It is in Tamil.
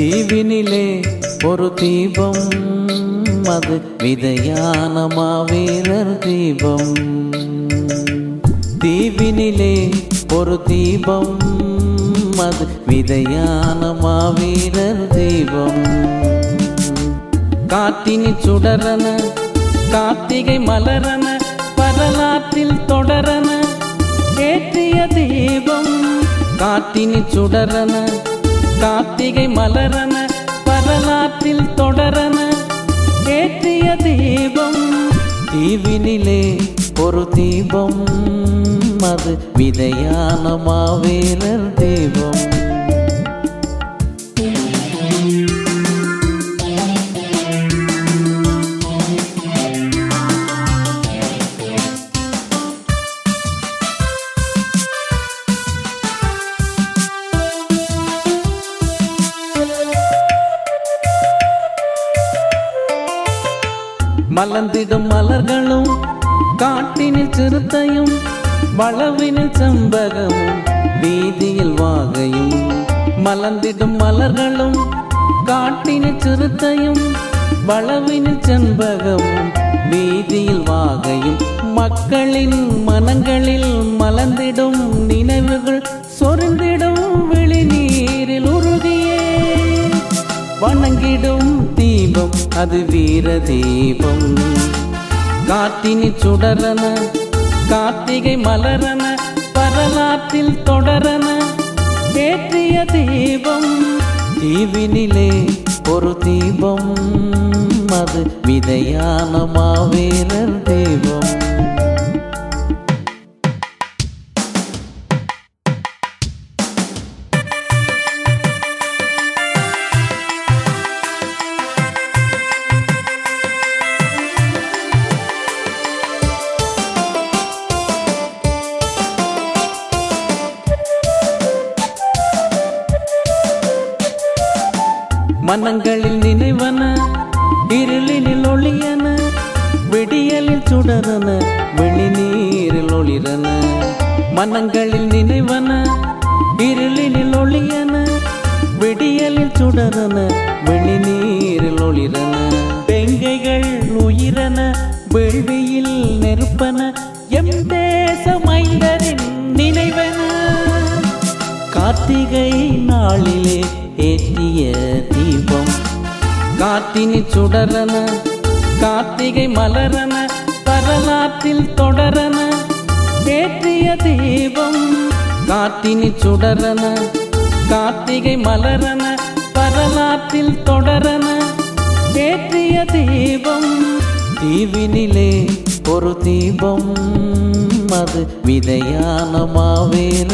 தீவினிலே ஒரு தீபம் அது விதையான மாவீரர் தீபம் தீவினிலே ஒரு தீபம் அது விதையான மாவீரர் தீபம் காட்டினி சுடரன கார்த்திகை மலரன வரலாற்றில் தொடரன ஏற்றிய தீபம் காட்டினி சுடரன கார்த்திகை மலரன வரலாற்றில் தொடரன ஏற்றிய தீபம் தீவினிலே ஒரு தீபம் அது விதையான மாவேலர் தீபம் மலர்ந்திடும் மலர்களும் காட்டினில் சிறுத்தையும் வளவினில் செம்பகமும் வீதியில் வாகையும் மலர்ந்திடும் மலர்களும் காட்டினில் சிறுத்தையும் வளவினில் செண்பகமும் வீதியில் வாகையும் மக்களின் மனங்களில் மலர்ந்திடும் நினைவுகள் சொரிந்திடும் வெளிநீரில் உருகியே வணங்கிடும் தீபம் அது வீர தீபம் காட்டினி சுடரன கார்த்திகை மலரன வரலாற்றில் தொடரன ஏற்றிய தீபம் தீவினிலே ஒரு தீபம் அது விதையான மாவீரர் தீபம் மனங்களில் நினைவன இருளினில் ஒளியன விடியலில் சுடரன வெளிநீரில் ஒளிரன மனங்களில் நினைவன இருளினில் ஒளியன விடியலில் சுடரன வெளிநீரில் ஒளிரன பெங்கைகள் உயிரன வேள்வியில் நெருப்பன எம் தேச மைந்தரின் நினைவன கார்த்திகை நாளிலே ஏற்றிய தீபம் காட்டினி சுடரன கார்த்திகை மலரன வரலாற்றில் தொடரன ஏற்றிய தீபம் காட்டினி சுடரன கார்த்திகை மலரன வரலாற்றில் தொடரன ஏற்றிய தீபம் தீவினிலே ஒரு தீபம் அது விதையான மாவேல